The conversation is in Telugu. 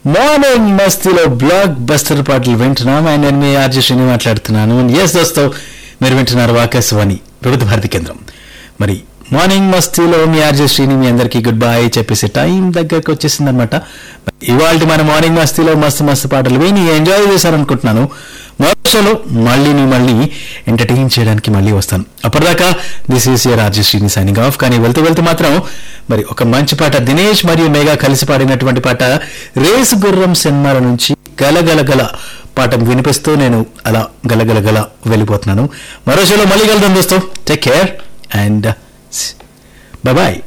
మార్నింగ్ మస్తీలో బ్లాక్ బస్టర్ పాటలు వింటున్నాం అండ్ నేను మీ ఆర్జే శ్రీని మాట్లాడుతున్నాను ఎస్ దోస్తో మీరు వింటున్నారు ఆకాశవాణి వివిధ భారతి కేంద్రం మరి మార్నింగ్ మస్తీలో మీ ఆర్జే శ్రీని మీ అందరికీ గుడ్ బై చెప్పేసి టైం దగ్గరకు వచ్చేసింది అనమాట ఇవాళ మన మార్నింగ్ మస్తీలో మస్తు మస్తు పాటలు విని ఎంజాయ్ చేశారనుకుంటున్నాను మరో షోలో మళ్ళీ నీ మళ్ళీ ఎంటర్టైన్ చేయడానికి మళ్ళీ వస్తాను అప్పటిదాకా this is your RJ Srini signing off కానీ వెళ్తూ వెళ్తూ మాత్రం మరి ఒక మంచి పాట దినేష్ మరియు మేఘా కలిసి పాడినటువంటి పాట రేసు గుర్రం సినిమాల నుంచి గలగల గల పాట వినిపిస్తూ నేను అలా గలగల గల వెళ్ళిపోతున్నాను మరో షోలో మళ్ళీ కలుద్దాం దోస్తో టేక్ కేర్ అండ్ బాయ్